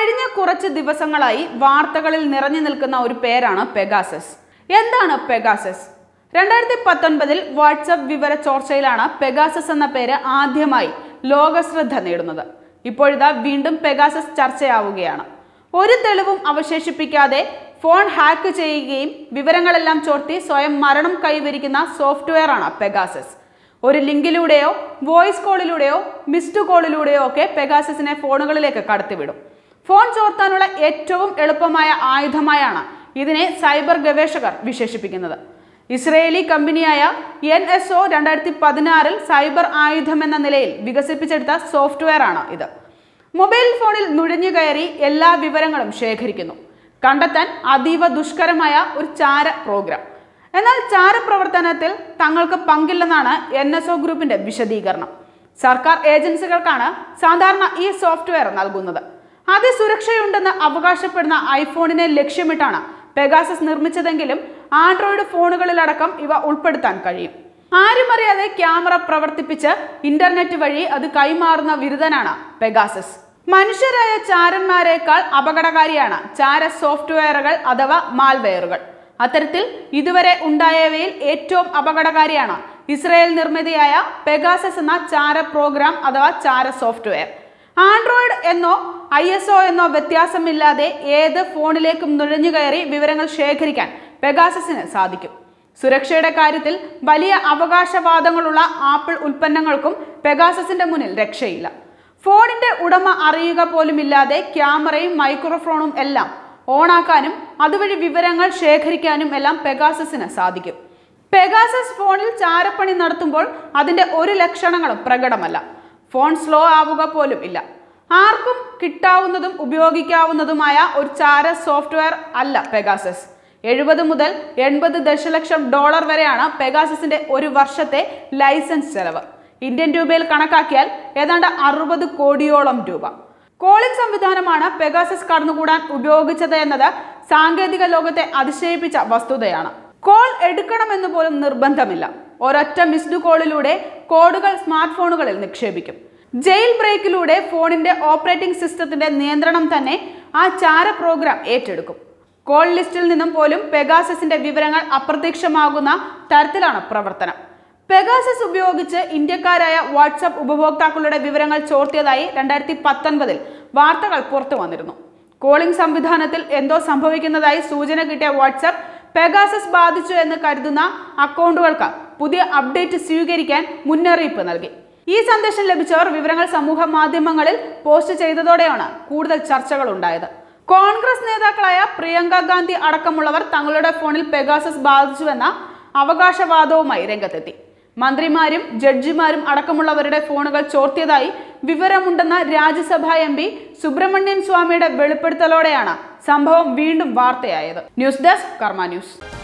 കഴിഞ്ഞ കുറച്ച് ദിവസങ്ങളായി വാർത്തകളിൽ നിറഞ്ഞു നിൽക്കുന്ന ഒരു പേരാണ് പെഗാസസ് എന്താണ് പെഗാസസ് രണ്ടായിരത്തി പത്തൊൻപതിൽ വാട്സപ്പ് വിവര ചോർച്ചയിലാണ് പെഗാസസ് എന്ന പേര് ആദ്യമായി ലോകശ്രദ്ധ നേടുന്നത് ഇപ്പോഴിതാ വീണ്ടും പെഗാസസ് ചർച്ചയാവുകയാണ് ഒരു തെളിവും അവശേഷിപ്പിക്കാതെ ഫോൺ ഹാക്ക് ചെയ്യുകയും വിവരങ്ങളെല്ലാം ചോർത്തി സ്വയം മരണം കൈവരിക്കുന്ന സോഫ്റ്റ്വെയർ ആണ് പെഗാസസ് ഒരു ലിങ്കിലൂടെയോ വോയിസ് കോളിലൂടെയോ മിസ്ഡ് കോളിലൂടെയോ ഒക്കെ പെഗാസസിനെ ഫോണുകളിലേക്ക് കടത്തിവിടും ഫോൺ ചോർത്താനുള്ള ഏറ്റവും എളുപ്പമായ ആയുധമായാണ് ഇതിനെ സൈബർ ഗവേഷകർ വിശേഷിപ്പിക്കുന്നത് ഇസ്രയേലി കമ്പനിയായ എൻ എസ് ഒ രണ്ടായിരത്തി പതിനാറിൽ സൈബർ ആയുധം എന്ന നിലയിൽ വികസിപ്പിച്ചെടുത്ത സോഫ്റ്റ്വെയർ ആണ് ഇത് മൊബൈൽ ഫോണിൽ നുഴഞ്ഞു കയറി എല്ലാ വിവരങ്ങളും ശേഖരിക്കുന്നു കണ്ടെത്താൻ അതീവ ദുഷ്കരമായ ഒരു ചാര പ്രോഗ്രാം എന്നാൽ ചാരപ്രവർത്തനത്തിൽ തങ്ങൾക്ക് പങ്കില്ലെന്നാണ് എൻ എസ് ഒ ഗ്രൂപ്പിന്റെ വിശദീകരണം സർക്കാർ ഏജൻസികൾക്കാണ് സാധാരണ ഈ സോഫ്റ്റ്വെയർ നൽകുന്നത് അതിസുരക്ഷയുണ്ടെന്ന് അവകാശപ്പെടുന്ന ഐഫോണിനെ ലക്ഷ്യമിട്ടാണ് പെഗാസസ് നിർമ്മിച്ചതെങ്കിലും ആൻഡ്രോയിഡ് ഫോണുകളിലടക്കം ഇവ ഉൾപ്പെടുത്താൻ കഴിയും ആരും അറിയാതെ ക്യാമറ പ്രവർത്തിപ്പിച്ച് ഇന്റർനെറ്റ് വഴി അത് കൈമാറുന്ന വിരുദ്ധനാണ് പെഗാസസ് മനുഷ്യരായ ചാരന്മാരെക്കാൾ അപകടകാരിയാണ് ചാര സോഫ്റ്റ്വെയറുകൾ അഥവാ മാൽവെയറുകൾ അത്തരത്തിൽ ഇതുവരെ ഉണ്ടായവയിൽ ഏറ്റവും അപകടകാരിയാണ് ഇസ്രായേൽ നിർമ്മിതിയായ പെഗാസസ് എന്ന ചാര പ്രോഗ്രാം അഥവാ ചാര സോഫ്റ്റ്വെയർ ആൻഡ്രോയിഡ് എന്നോ ഐ എസ് ഒ എന്നോ വ്യത്യാസമില്ലാതെ ഏത് ഫോണിലേക്കും നുഴഞ്ഞു കയറി വിവരങ്ങൾ ശേഖരിക്കാൻ പെഗാസസിന് സാധിക്കും സുരക്ഷയുടെ കാര്യത്തിൽ വലിയ അവകാശവാദങ്ങളുള്ള ആപ്പിൾ ഉൽപ്പന്നങ്ങൾക്കും പെഗാസസിന്റെ മുന്നിൽ രക്ഷയില്ല ഫോണിന്റെ ഉടമ അറിയുക പോലുമില്ലാതെ ക്യാമറയും മൈക്രോഫോണും എല്ലാം ഓണാക്കാനും അതുവഴി വിവരങ്ങൾ ശേഖരിക്കാനും എല്ലാം പെഗാസസിന് സാധിക്കും പെഗാസസ് ഫോണിൽ ചാരപ്പണി നടത്തുമ്പോൾ അതിന്റെ ഒരു ലക്ഷണങ്ങളും പ്രകടമല്ല ഫോൺ സ്ലോ ആവുക പോലും ഇല്ല ആർക്കും കിട്ടാവുന്നതും ഉപയോഗിക്കാവുന്നതുമായ ഒരു ചാര സോഫ്റ്റ്വെയർ അല്ല പെഗാസസ് എഴുപത് മുതൽ എൺപത് ദശലക്ഷം ഡോളർ വരെയാണ് പെഗാസസിന്റെ ഒരു വർഷത്തെ ലൈസൻസ് ചെലവ് ഇന്ത്യൻ രൂപയിൽ കണക്കാക്കിയാൽ ഏതാണ്ട് അറുപത് കോടിയോളം രൂപ കോളിംഗ് സംവിധാനമാണ് പെഗാസസ് കടന്നുകൂടാൻ ഉപയോഗിച്ചത് എന്നത് സാങ്കേതിക ലോകത്തെ അതിശയിപ്പിച്ച വസ്തുതയാണ് കോൾ എടുക്കണമെന്ന് പോലും നിർബന്ധമില്ല ഒരൊറ്റ മിസ്ഡ് കോളിലൂടെ കോഡുകൾ സ്മാർട്ട് ഫോണുകളിൽ നിക്ഷേപിക്കും ജയിൽ ബ്രേക്കിലൂടെ ഫോണിന്റെ ഓപ്പറേറ്റിംഗ് സിസ്റ്റത്തിന്റെ നിയന്ത്രണം തന്നെ ആ ചാര പ്രോഗ്രാം ഏറ്റെടുക്കും കോൾ ലിസ്റ്റിൽ നിന്നും പോലും പെഗാസസിന്റെ വിവരങ്ങൾ അപ്രത്യക്ഷമാകുന്ന തരത്തിലാണ് പ്രവർത്തനം പെഗാസസ് ഉപയോഗിച്ച് ഇന്ത്യക്കാരായ വാട്സപ്പ് ഉപഭോക്താക്കളുടെ വിവരങ്ങൾ ചോർത്തിയതായി രണ്ടായിരത്തി പത്തൊൻപതിൽ വാർത്തകൾ പുറത്തു വന്നിരുന്നു കോളിംഗ് സംവിധാനത്തിൽ എന്തോ സംഭവിക്കുന്നതായി സൂചന കിട്ടിയ വാട്സപ്പ് പെഗാസസ് ബാധിച്ചു എന്ന് കരുതുന്ന അക്കൗണ്ടുകൾക്ക് പുതിയ അപ്ഡേറ്റ് സ്വീകരിക്കാൻ മുന്നറിയിപ്പ് നൽകി ഈ സന്ദേശം ലഭിച്ചവർ വിവരങ്ങൾ സമൂഹ മാധ്യമങ്ങളിൽ പോസ്റ്റ് ചെയ്തതോടെയാണ് കൂടുതൽ ചർച്ചകൾ ഉണ്ടായത് കോൺഗ്രസ് നേതാക്കളായ പ്രിയങ്ക ഗാന്ധി അടക്കമുള്ളവർ തങ്ങളുടെ ഫോണിൽ പെഗാസസ് ബാധിച്ചുവെന്ന അവകാശവാദവുമായി രംഗത്തെത്തി മന്ത്രിമാരും ജഡ്ജിമാരും അടക്കമുള്ളവരുടെ ഫോണുകൾ ചോർത്തിയതായി വിവരമുണ്ടെന്ന രാജ്യസഭാ എം പി സുബ്രഹ്മണ്യൻ സ്വാമിയുടെ വെളിപ്പെടുത്തലോടെയാണ് സംഭവം വീണ്ടും വാർത്തയായത് ന്യൂസ് ഡെസ്ക് കർമ്മ ന്യൂസ്